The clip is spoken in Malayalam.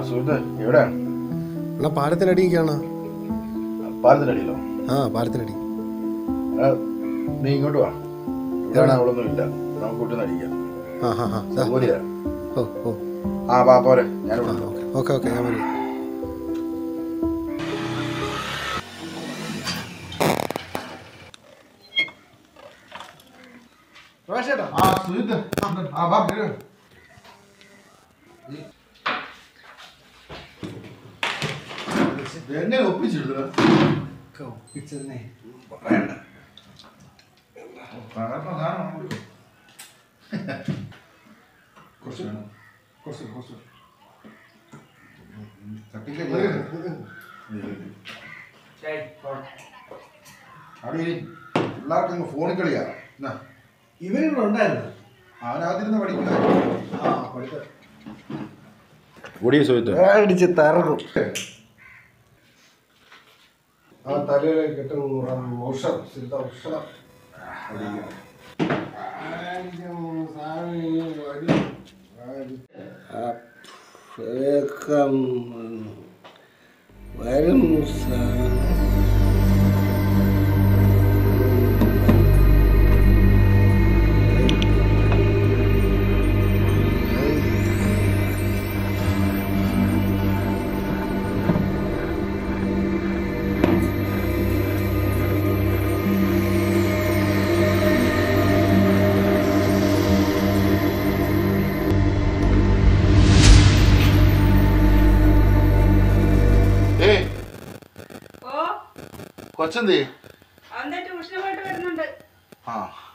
സുഹൃത്ത് എവിടെയാണ് എന്നാ പാലത്തിനടിയൊക്കെയാണ് പാലത്തിനടിയിലോ ആ പാലത്തിനടി ആ, നീ ഇങ്ങോട്ട് വാ ഇവിടെ അവളൊന്നും ഇല്ല നമുക്ക് കൂട്ടി അടിക്കാം ആ ഹാ ഹാ ദാ. സൗകര്യ ഓ ഓ ആ വാ പോരെ ഞാനിവിടെ ഉണ്ട്. ഓക്കെ ഓക്കെ ഞാൻ വരും ആ സുഹൃത്ത് ആ വാ വരൂ. എങ്ങനെ ഒപ്പിച്ചെടുത്തത് ഒപ്പിച്ചതിനെ പറയണ്ട തകർന്ന സാധനമാണ് കുറച്ച് വേണം കുറച്ച് കുറച്ച് തട്ടിക്കല്ലേ അവിടെ ഇരി. പിള്ളേർക്ക് അങ്ങ് ഫോണിൽ കളിയാ എന്നാ ഇവരിവിടെ ഉണ്ടായിരുന്നു അവനാദ്യം പഠിക്കില്ല ആ പഠിത്ത ഓടിയ സുഹൃത്ത് അടിച്ച് തറക്കും ആ തലയിൽ കിട്ടുന്ന ഔഷധം സിദ്ധ ഔഷധം വരും ഏ ഓ കൊച്ചെന്തേ അവന്റെ ട്യൂഷന് പോയിട്ട് വരുന്നുണ്ട് ആ